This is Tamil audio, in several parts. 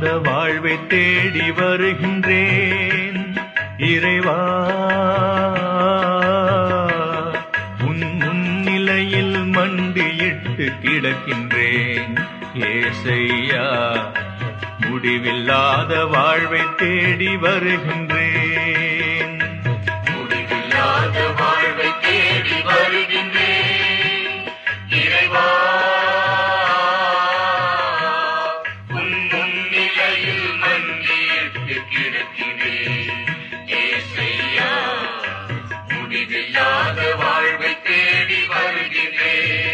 வாழ்வை தேடி வருகின்றேன் இறைவா உன் முன்னிலையில் மண்டியிட்டு கிடக்கின்றேன் ஏசையா முடிவில்லாத வாழ்வை தேடி வருகின்றேன் முடிவில்லாத வாழ்வை தேடி வருகின்றேன் இறைவா உன் முன்னிலையில் மண்டியிட்டு கிடக்கிறேன் ஏசையா முடிவில்லாத வாழ்வை தேடி வருகின்றேன்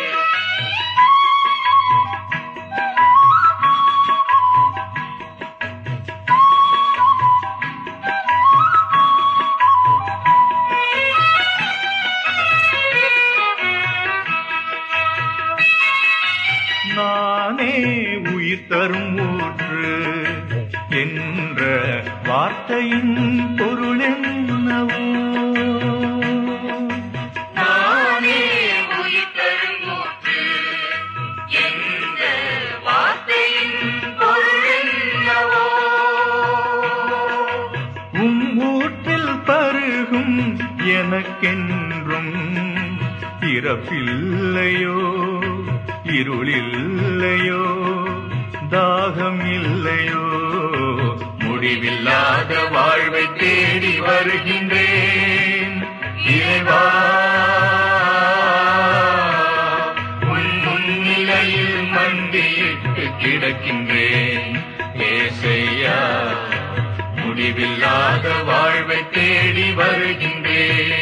நானே உயிர் தரும் ஊற்று என்ற வார்த்தையின் பொருள் என்னவோ நானே உயிர் தரும் ஊற்று என்ற வார்த்தையின் பொருள் என்னவோ உம் ஊற்றில் பருகும் எனக்கென்றும் பிறப்பில்லையோ இருளில்லையோ தாகம் இல்லையோ முடிவில்லாத வாழ்வை தேடி வருகின்றேன் இறைவா உன் முன்னிலையில் மண்டியிட்டு கிடக்கின்றேன் ஏசையா முடிவில்லாத வாழ்வை தேடி வருகின்றேன்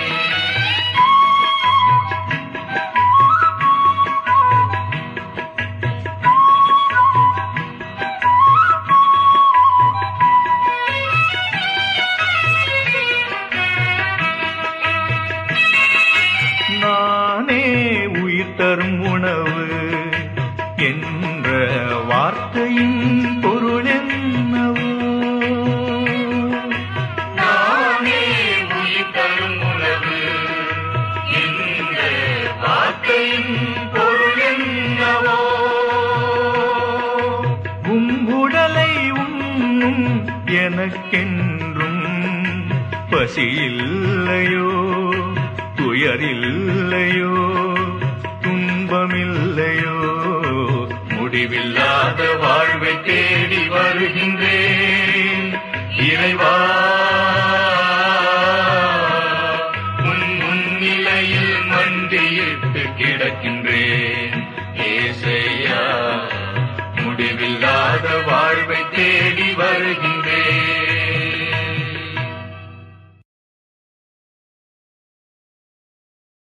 நானே உயிர் தரும் உணவு என்ற வார்த்தையின் பொருள் என்னவோ நானே உயிர் தரும் உணவு என்ற வார்த்தையின் பொருள் என்னவோ உம் உடலை உண்ணும் எனக்கென்றும் பசியில்லையோ துயரில்லையோ துன்பமில்லையோ முடிவில்லாத வாழ்வை தேடி வருகின்றேன் இறைவா உன் முன்னிலையில் மண்டியிட்டு கிடக்கின்றேன் ஏசையா முடிவில்லாத வாழ்வை தேடி வருகின்றேன்